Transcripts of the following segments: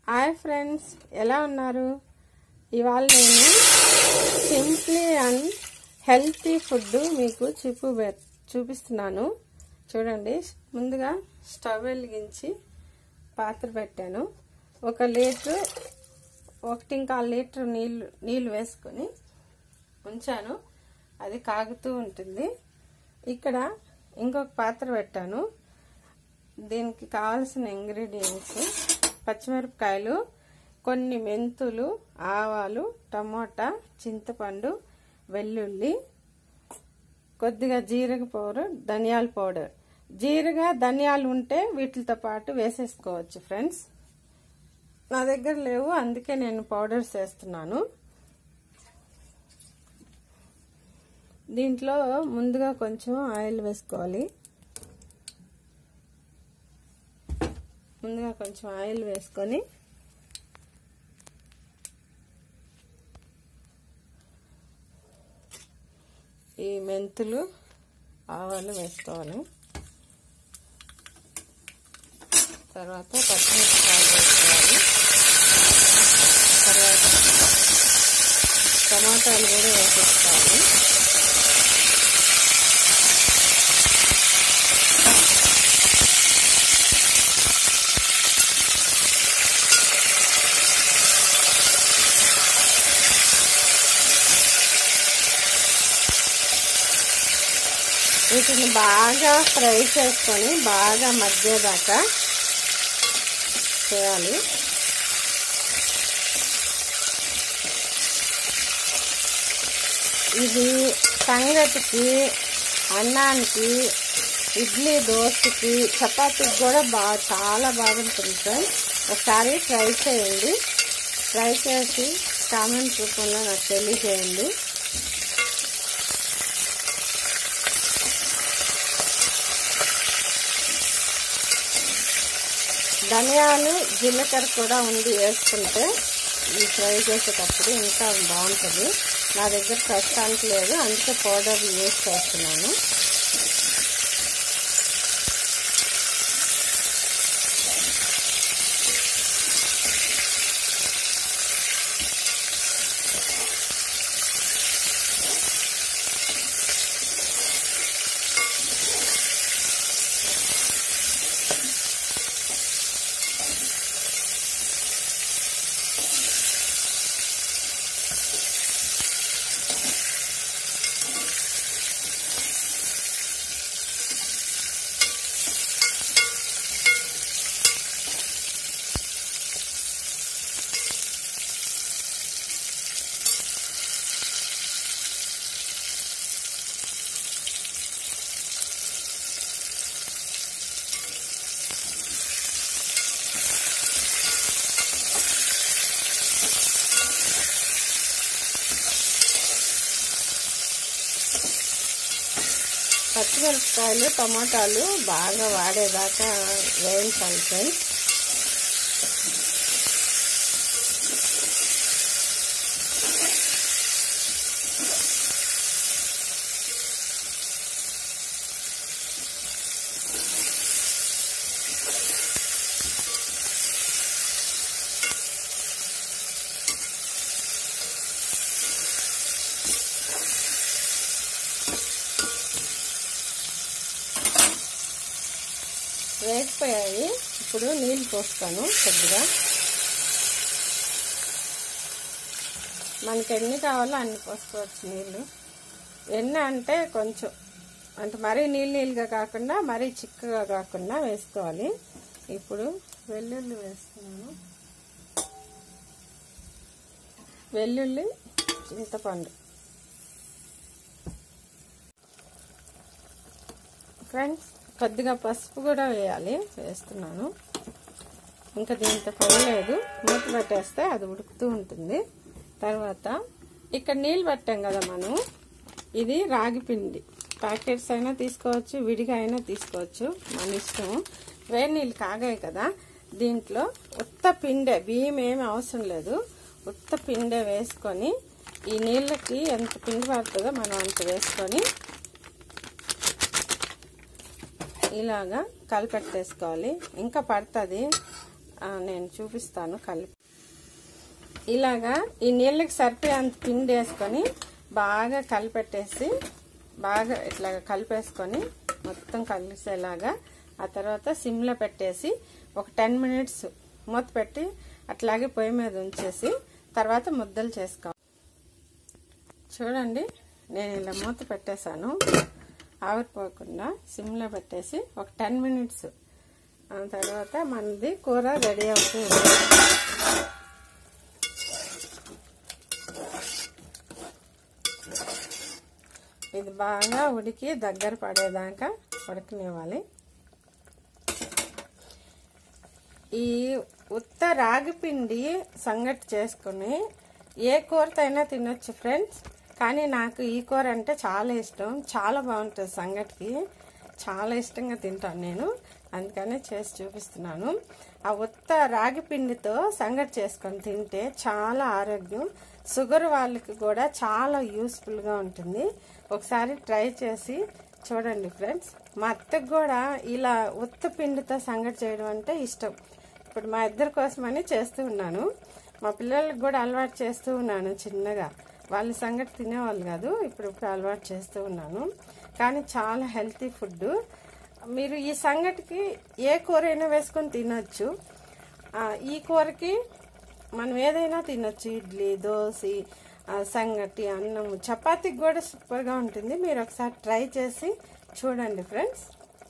hi friends ఎలా ఉన్నారు ఇవాళ నేను సింప్లీ అండ్ హెల్తీ ఫుడ్ మీకు చూపు చూపిస్తున్నాను చూడండి ముందుగా స్టవ్ వెలిగించి పాత్ర పెట్టాను ఒక లీటర్ ఒకటి ఇంకా లీటర్ నీళ్ళు నీళ్ళు వేసుకొని ఉంచాను అది కాగుతూ ఉంటుంది ఇక్కడ ఇంకొక పాత్ర పెట్టాను దీనికి కావాల్సిన ఇంగ్రీడియంట్స్ పచ్చిమిరపకాయలు కొన్ని మెంతులు ఆవాలు టమోటా చింతపండు వెల్లుల్లి కొద్దిగా జీరగ పౌడర్ ధనియాల పౌడర్ జీరగా ధనియాలు ఉంటే వీటితో పాటు వేసేసుకోవచ్చు ఫ్రెండ్స్ నా దగ్గర లేవు అందుకే నేను పౌడర్స్ వేస్తున్నాను దీంట్లో ముందుగా కొంచెం ఆయిల్ వేసుకోవాలి ముందుగా కొంచెం ఆయిల్ వేసుకొని ఈ మెంతులు ఆవాలు వేసుకోవాలి తర్వాత పచ్చిమిరపకాయలు వేసుకోవాలి తర్వాత టమాటాలు కూడా వేసేసుకోవాలి వీటిని బాగా ఫ్రై చేసుకొని బాగా మగ్గేదాకా చేయాలి ఇది సంగటికి అన్నానికి ఇడ్లీ దోశకి చపాతీకి కూడా బాగా చాలా బాగుంటుంది ఫ్రెండ్స్ ఒకసారి ట్రై చేయండి ట్రై చేసి కామెంట్ రూపంలో నాకు తెలియజేయండి ధనియాలు జీలకర్ర కూడా ఉండి వేసుకుంటే ఈ ఫ్రై చేసేటప్పుడు ఇంకా బాగుంటుంది నా దగ్గర ప్రస్తుతానికి లేదు అందుకే పౌడర్ యూజ్ చేస్తున్నాను పచ్చిమిరపకాయలు టమాటాలు బాగా వాడేదాకా వేయించాలి ఫ్రెండ్స్ వేగిపోయాయి ఇప్పుడు నీళ్ళు పోస్తాను కొద్దిగా మనకి ఎన్ని కావాలో అన్ని పోసుకోవచ్చు నీళ్ళు ఎన్ని అంటే కొంచెం అంటే మరీ నీళ్ళు నీళ్ళుగా కాకుండా మరీ చిక్కగా కాకుండా వేసుకోవాలి ఇప్పుడు వెల్లుల్లి వేస్తున్నాను వెల్లుల్లి చింతపండు ఫ్రెండ్స్ కొద్దిగా పసుపు కూడా వేయాలి వేస్తున్నాను ఇంకా దీంతో పోయలేదు మూత పెట్టేస్తే అది ఉడుకుతూ ఉంటుంది తర్వాత ఇక్కడ నీళ్ళు పెట్టాం కదా మనం ఇది రాగి పిండి ప్యాకెట్స్ అయినా తీసుకోవచ్చు విడిగా అయినా తీసుకోవచ్చు మన ఇష్టం వేడి నీళ్ళు కాగాయి కదా దీంట్లో ఉత్త పిండే బియ్యం ఏమి అవసరం లేదు ఉత్త పిండే వేసుకొని ఈ నీళ్ళకి ఎంత పిండి పడుతుందో మనం అంత వేసుకొని ఇలాగా కలిపెట్టేసుకోవాలి ఇంకా పడుతుంది ఆ, నేను చూపిస్తాను కలిపి ఇలాగా ఈ నీళ్ళకి సరిపోయేంత పిండి వేసుకొని బాగా కలిపెట్టేసి బాగా ఇట్లా కలిపేసుకొని మొత్తం కలిసేలాగా ఆ తర్వాత సిమ్లో పెట్టేసి ఒక టెన్ మినిట్స్ మూత పెట్టి అట్లాగే పొయ్యి మీద ఉంచేసి తర్వాత ముద్దలు చేసుకోవాలి చూడండి నేను ఇలా మూత పెట్టేశాను ఆవిరిపోకుండా సిమ్లో పెట్టేసి ఒక టెన్ మినిట్స్ ఆ తర్వాత మనది కూర రెడీ అవుతుంది ఇది బాగా ఉడికి దగ్గర పడేదాకా ఉడకనివ్వాలి ఈ ఉత్త రాగి పిండి సంగటి చేసుకుని ఏ కూరతో అయినా తినొచ్చు ఫ్రెండ్స్ కానీ నాకు ఈ కూర అంటే చాలా ఇష్టం చాలా బాగుంటుంది సంగటికి చాలా ఇష్టంగా తింటాను నేను అందుకనే చేసి చూపిస్తున్నాను ఆ ఉత్త రాగి పిండితో సంగటి చేసుకొని తింటే చాలా ఆరోగ్యం షుగర్ వాళ్ళకి కూడా చాలా యూస్ఫుల్గా ఉంటుంది ఒకసారి ట్రై చేసి చూడండి ఫ్రెండ్స్ మా అత్తకు కూడా ఇలా ఉత్త పిండితో సంగటి చేయడం అంటే ఇష్టం ఇప్పుడు మా ఇద్దరి కోసమని చేస్తూ ఉన్నాను మా పిల్లలకు కూడా అలవాటు చేస్తూ ఉన్నాను చిన్నగా వాళ్ళ సంగటి తినేవాళ్ళు కాదు ఇప్పుడు ఇప్పుడు అలవాటు చేస్తూ ఉన్నాను కానీ చాలా హెల్తీ ఫుడ్ మీరు ఈ సంగటికి ఏ కూర అయినా వేసుకొని తినొచ్చు ఆ, ఈ కూరకి మనం ఏదైనా తినొచ్చు ఇడ్లీ దోశ ఆ, సంగటి అన్నం చపాతీకి కూడా సూపర్గా ఉంటుంది మీరు ఒకసారి ట్రై చేసి చూడండి ఫ్రెండ్స్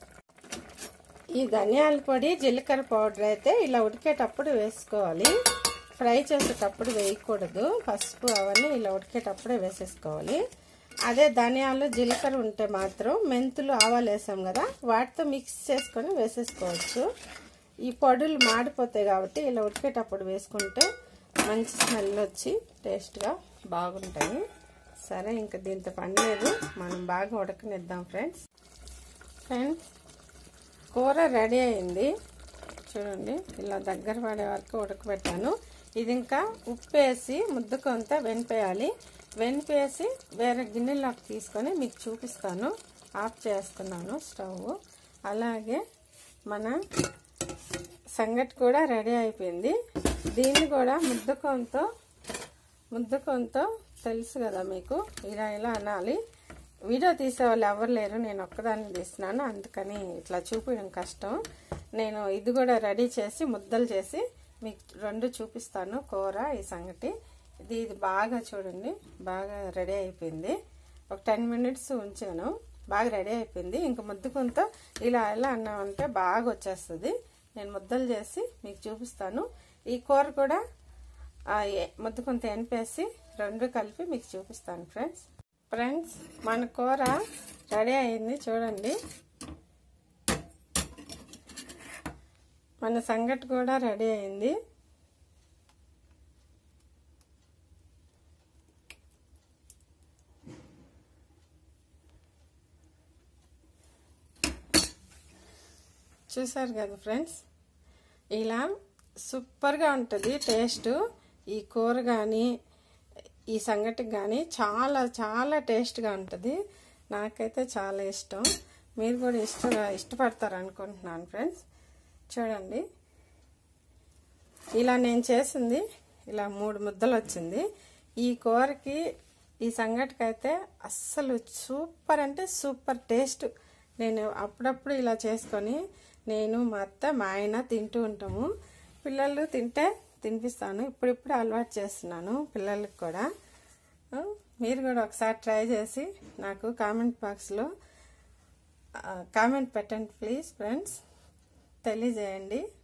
ఈ ధనియాల పొడి జీలకర్ర పౌడర్ అయితే ఇలా ఉడికేటప్పుడు వేసుకోవాలి ఫ్రై చేసేటప్పుడు వేయకూడదు పసుపు అవన్నీ ఇలా ఉడికేటప్పుడే వేసేసుకోవాలి అదే ధనియాలు జీలకర్ర ఉంటే మాత్రం మెంతులు ఆవాలు వేసాం కదా వాటితో మిక్స్ చేసుకొని వేసేసుకోవచ్చు ఈ పొడులు మాడిపోతాయి కాబట్టి ఇలా ఉడికేటప్పుడు వేసుకుంటే మంచి స్మెల్ వచ్చి టేస్ట్గా బాగుంటాయి సరే ఇంకా దీంతో పని లేదు మనం బాగా ఉడకనిద్దాం ఫ్రెండ్స్ ఫ్రెండ్స్ కూర రెడీ అయింది చూడండి ఇలా దగ్గర పడే వరకు ఉడకబెట్టాను ఇది ఇంకా ఉప్పు వేసి ముద్ద కొంత వెనిపేయాలి వెనిపేసి వేరే గిన్నెలోకి తీసుకొని మీకు చూపిస్తాను ఆఫ్ చేస్తున్నాను స్టవ్ అలాగే మన సంగటి కూడా రెడీ అయిపోయింది దీన్ని కూడా ముద్దకంతో ముద్దకంతో తెలుసు కదా మీకు ఇలా ఇలా అనాలి వీడియో తీసేవాళ్ళు ఎవరు లేరు నేను ఒక్కదాన్ని తీస్తున్నాను అందుకని ఇట్లా చూపించడం కష్టం నేను ఇది కూడా రెడీ చేసి ముద్దలు చేసి మీకు రెండు చూపిస్తాను కూర ఈ సంగటి ఇది ఇది బాగా చూడండి బాగా రెడీ అయిపోయింది ఒక టెన్ మినిట్స్ ఉంచాను బాగా రెడీ అయిపోయింది ఇంక ముద్దుకుంతో ఇలా ఇలా అన్నామంటే బాగా వచ్చేస్తుంది నేను ముద్దలు చేసి మీకు చూపిస్తాను ఈ కూర కూడా ముద్దు కొంత ఎనిపేసి రెండు కలిపి మీకు చూపిస్తాను ఫ్రెండ్స్ ఫ్రెండ్స్ మన కూర రెడీ అయింది చూడండి మన సంగటి కూడా రెడీ అయింది చూసారు కదా ఫ్రెండ్స్ ఇలా సూపర్గా ఉంటుంది టేస్ట్ ఈ కూర కానీ ఈ సంగటికి కానీ చాలా చాలా టేస్ట్గా ఉంటుంది నాకైతే చాలా ఇష్టం మీరు కూడా ఇష్టంగా ఇష్టపడతారు అనుకుంటున్నాను ఫ్రెండ్స్ చూడండి ఇలా నేను చేసింది ఇలా మూడు ముద్దలు వచ్చింది ఈ కూరకి ఈ సంగటికి అయితే అస్సలు సూపర్ అంటే సూపర్ టేస్ట్ నేను అప్పుడప్పుడు ఇలా చేసుకొని నేను మా అత్త మా ఆయన తింటూ ఉంటాము పిల్లలు తింటే తినిపిస్తాను ఇప్పుడిప్పుడు అలవాటు చేస్తున్నాను పిల్లలకి కూడా మీరు కూడా ఒకసారి ట్రై చేసి నాకు కామెంట్ బాక్స్లో కామెంట్ పెట్టండి ప్లీజ్ ఫ్రెండ్స్ తెలియజేయండి